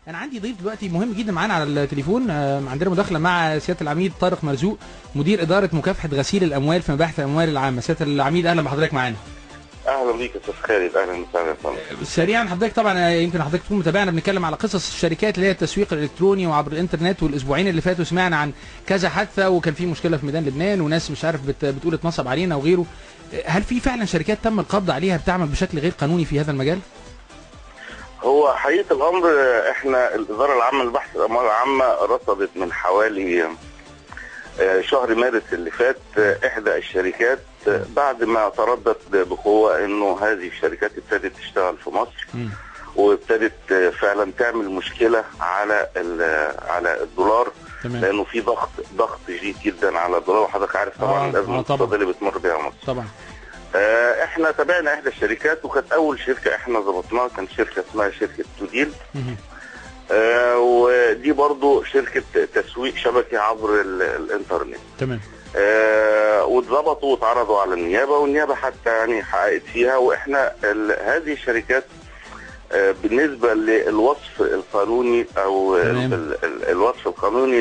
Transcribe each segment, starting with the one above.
انا عندي ضيف دلوقتي مهم جدا معانا على التليفون آه، عندنا مداخله مع سياده العميد طارق مرزوق مدير اداره مكافحه غسيل الاموال في مباحث الاموال العامه سياده العميد اهلا بحضرتك معانا اهلا بيك يا استاذ خالد اهلا وسهلا يا فندم سريعا حضرتك طبعا آه، يمكن حضرتك تكون متابعنا بنتكلم على قصص الشركات اللي هي التسويق الالكتروني وعبر الانترنت والاسبوعين اللي فاتوا سمعنا عن كذا حادثه وكان في مشكله في ميدان لبنان وناس مش عارف بت بتقول اتنصب علينا وغيره آه، هل في فعلا شركات تم القبض عليها بتعمل بشكل غير قانوني في هذا المجال؟ هو حقيقه الامر آه، احنا الاداره العامه لبحث الاموال العامه رصدت من حوالي آه، شهر مارس اللي فات آه، احدى الشركات آه، بعد ما تردد بقوه انه هذه الشركات ابتدت تشتغل في مصر مم. وابتدت آه، فعلا تعمل مشكله على ال- على الدولار تمام لانه في ضغط ضغط شديد جدا على الدولار وحضرتك عارف طبعا آه، الازمه آه، طبعا. الاقتصاديه اللي بتمر بها مصر طبعا آه، احنا تابعنا احدى الشركات وكانت اول شركه احنا ظبطناها كانت شركه اسمها شركه توديل مهم. آه، ودي برضو شركه تسويق شبكي عبر ال- الانترنت تمام آه، واتظبطوا واتعرضوا على النيابه والنيابه حتى يعني حققت فيها واحنا ال- هذه الشركات آه، بالنسبه للوصف القانوني او تمام. ال- ال- الوصف القانوني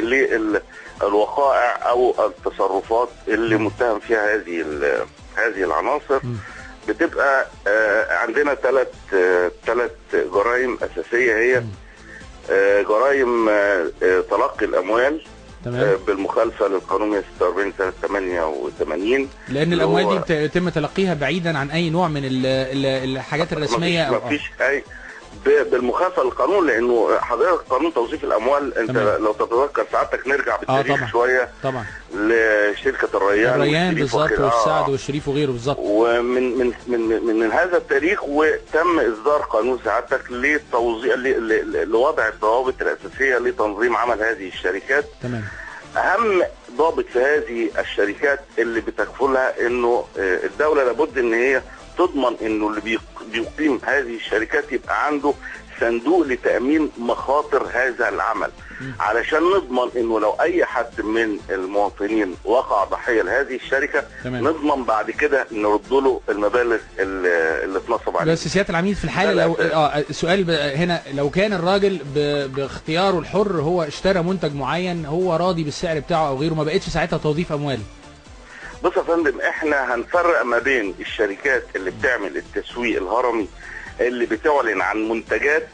للوقائع او التصرفات اللي متهم فيها هذه ال- هذه العناصر مم. بتبقى آه، عندنا ثلاث ثلاث جرائم اساسيه هي مم. آه، جرائم آه، آه، تلقي الاموال آه، تمام بالمخالفه للقانون 146 سنه 88 لان الاموال هو- دي بت- يتم تلقيها بعيدا عن اي نوع من ال- ال- الحاجات الرسميه ما او فيش اي ب- بالمخالفه للقانون لانه حضرتك قانون توظيف الاموال انت تمام. لو تتذكر ساعتك نرجع بالتاريخ طبعا. شويه طبعا لشركه الريان الريان والشريف بالظبط وخير- آه. والسعد والشريف وغيره بالظبط ومن من من من, من هذا التاريخ وتم اصدار قانون سعادتك لتوظيف ل- ل- لوضع الضوابط الاساسيه لتنظيم عمل هذه الشركات تمام اهم ضابط في هذه الشركات اللي بتكفلها انه آه، الدوله لابد ان هي تضمن انه اللي بيق- بيقيم هذه الشركات يبقى عنده صندوق لتامين مخاطر هذا العمل مم. علشان نضمن انه لو اي حد من المواطنين وقع ضحيه لهذه الشركه تمام نضمن بعد كده نرد له المبالغ اللي اللي اتنصب عليه بس سياده العميد في الحاله لا، لا، لو ف- اه السؤال ب- هنا لو كان الراجل ب... باختياره الحر هو اشترى منتج معين هو راضي بالسعر بتاعه او غيره ما بقتش ساعتها توظيف اموال بص يا فندم احنا هنفرق ما بين الشركات اللي بتعمل التسويق الهرمي اللي بتعلن عن منتجات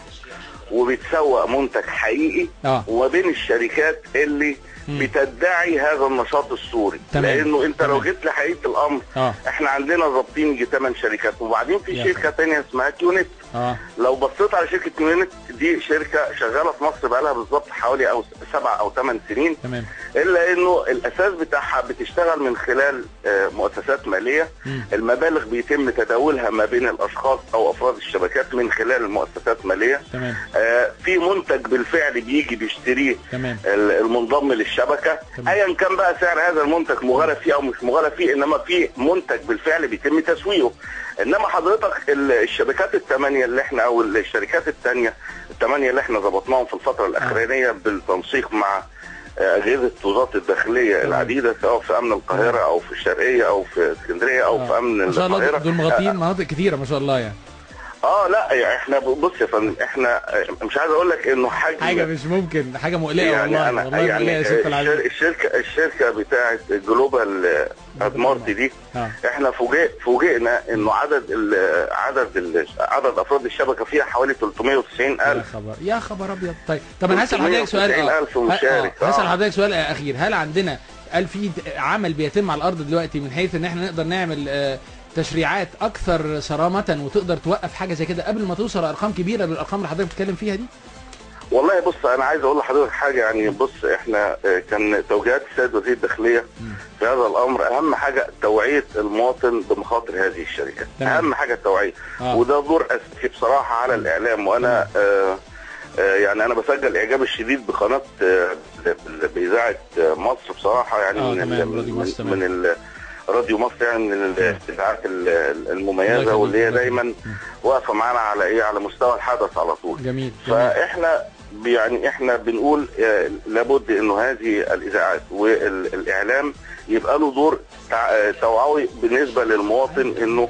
وبتسوق منتج حقيقي اه وما بين الشركات اللي مم. بتدعي هذا النشاط السوري تمام. لانه انت لو تمام. جيت لحقيقه الامر اه احنا عندنا ضابطين يجي 8 شركات وبعدين في يا شركه ثانيه اسمها كيونت اه لو بصيت على شركه كيونت دي شركه شغاله في مصر بقالها بالظبط حوالي او سبع او ثمان سنين تمام الا انه الاساس بتاعها بتشتغل من خلال آه، مؤسسات ماليه مم. المبالغ بيتم تداولها ما بين الاشخاص او افراد الشبكات من خلال المؤسسات الماليه تمام آه، في منتج بالفعل بيجي بيشتريه تمام ال- المنضم للشبكه تمام. ايا كان بقى سعر هذا المنتج مغالب فيه او مش مغالب فيه انما في منتج بالفعل بيتم تسويقه انما حضرتك ال- الشبكات الثمانيه اللي احنا او الشركات الثانيه الثمانيه اللي احنا ظبطناهم في الفتره الاخرانيه بالتنسيق مع آه، اجهزه وزاره الداخليه تمام. العديده سواء في امن القاهره او في الشرقيه او في اسكندريه او في آه. امن ما شاء الله القاهره دول مغطيين مناطق كثيره ما شاء الله يعني اه لا يعني احنا بص يا فندم احنا آه، مش عايز اقول لك انه حجم حاجه مش ممكن حاجه مقلقه والله يعني انا والله مقلقه يا يعني سياده العميد الشر- الشركه الشركه بتاعه جلوبال ادمارت دي اه احنا فوجئ فوجئنا انه عدد ال عدد ال عدد افراد الشبكه فيها حوالي 390 يا الف خبر يا خبر ابيض طيب طب انا هسال حضرتك سؤال اه 390,000 مشارك. ه- آه. هسال آه. حضرتك سؤال اخير هل عندنا هل في عمل بيتم على الارض دلوقتي من حيث ان احنا نقدر نعمل آه، تشريعات اكثر صرامه وتقدر توقف حاجه زي كده قبل ما توصل لارقام كبيره بالارقام اللي حضرتك بتتكلم فيها دي والله بص انا عايز اقول لحضرتك حاجه يعني بص احنا آه، كان توجيهات السيد وزير الداخليه مم. في هذا الامر اهم حاجه توعيه المواطن بمخاطر هذه الشركات تمام. اهم حاجه التوعيه اه وده دور اساسي بصراحه على الاعلام وانا آه آه يعني انا بسجل اعجابي الشديد بقناه آه ب- باذاعه آه، مصر بصراحه يعني آه، من تمام، ال- راديو من, مصر، تمام. من ال- راديو مصر يعني من الاذاعات ال- ال- الله المميزه يخليك، واللي هي الله دايما يخليك. واقفه معانا على ايه على مستوى الحدث على طول جميل جميل فاحنا يعني احنا بنقول آه، لابد انه هذه الاذاعات والاعلام يبقى له دور تع- آه، توعوي بالنسبه للمواطن انه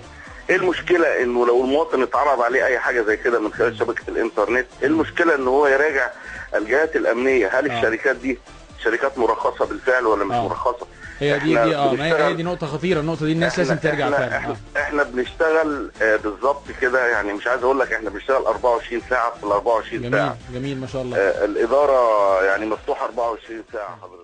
ايه المشكله انه لو المواطن اتعرض عليه اي حاجه زي كده من خلال شبكه الانترنت ايه المشكله ان هو يراجع الجهات الامنيه هل آه. الشركات دي شركات مرخصه بالفعل ولا مش آه. مرخصه هي دي إحنا دي اه ما هي- هي بنشتغل- دي نقطه خطيره النقطه دي الناس إحنا- لازم ترجع احنا فعلا احنا, آه. احنا بنشتغل آه، بالظبط كده يعني مش عايز اقول لك احنا بنشتغل 24 ساعه في ال 24 جميل ساعه جميل ما شاء الله آه، الاداره يعني مفتوحه 24 ساعه حضرتك